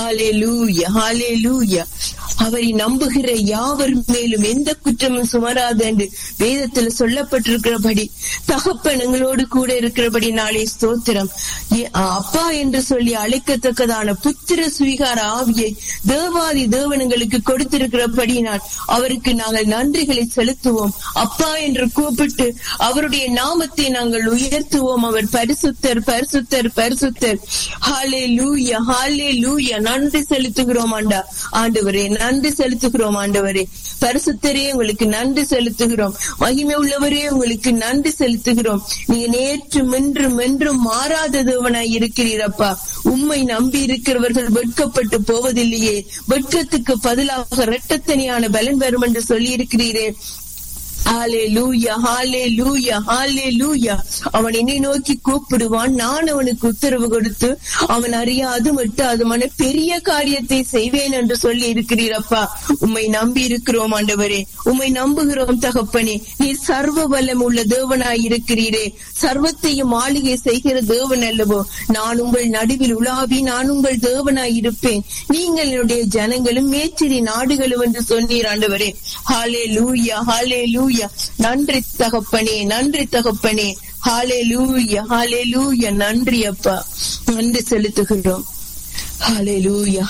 ஹalleluya ஹalleluya அவரை நம்புகிற யாவர் மேலும் எந்த குற்றமும் சுமராது என்று வேதத்தில் சொல்லப்பட்டிருக்கிறபடி தகப்பன் எங்களோடு கூட இருக்கிறபடி நாளை ஸ்தோத்திரம் ஏ- அப்பா என்று சொல்லி அழைக்கத்தக்கதான புத்திர சுவீகார ஆவியை தேவாதி தேவனங்களுக்கு கொடுத்திருக்கிறபடினால் அவருக்கு நாங்கள் நன்றிகளை செலுத்துவோம் அப்பா என்று கூப்பிட்டு அவருடைய நாமத்தை நாங்கள் உயர்த்துவோம் அவர் பரிசுத்தர் பரிசுத்தர் பரிசுத்தர் ஹாலே லூயா ஹாலே லூயா நன்றி செலுத்துகிறோம் ஆண்டா ஆண்டவரே நன்றி செலுத்துகிறோம் ஆண்டவரே பரிசுத்தரே உங்களுக்கு நன்றி செலுத்துகிறோம் மகிமை உள்ளவரே உங்களுக்கு நன்றி செலுத்துகிறோம் நீங்க நேற்றும் இன்றும் என்றும் மாறாத தேவனாய் இருக்கிறீரப்பா உம்மை நம்பி இருக்கிறவர்கள் வெட்கப்பட்டு போவதில்லையே வெட்கத்துக்கு பதிலாக இரட்டத்தனியான பலன் வரும் என்று சொல்லி இருக்கிறீரே ஹalleluya ஹalleluya ஹalleluya அவன் என்னை நோக்கி கூப்பிடுவான் நான் அவனுக்கு உத்தரவு கொடுத்து அவன் அறியாது விட்டாதுமான பெரிய காரியத்தை செய்வேன் என்று சொல்லி இருக்கிறீரப்பா உம்மை நம்பி இருக்கிறோம் ஆண்டவரே உம்மை நம்புகிறோம் தகப்பனே நீ சர்வ வல்லம் உள்ள தேவனாய் இருக்கிறீரே சர்வத்தையும் ஆளுகை செய்கிற தேவன் அல்லவோ நான் உங்கள் நடுவில் உலாவி நான் உங்கள் தேவனாய் இருப்பேன் நீங்கள் என்னுடைய ஜனங்களும் மேச்சிரி நாடுகளும் என்று சொன்னீர் ஆண்டவரே ஹாலே லூயா ஹாலே லூயா நன்றி தகப்பனே நன்றி தகப்பனே ஹாலே லூயா ஹாலே லூயா நன்றி அப்பா நன்றி செலுத்துகிறோம் ஹாலே லூயா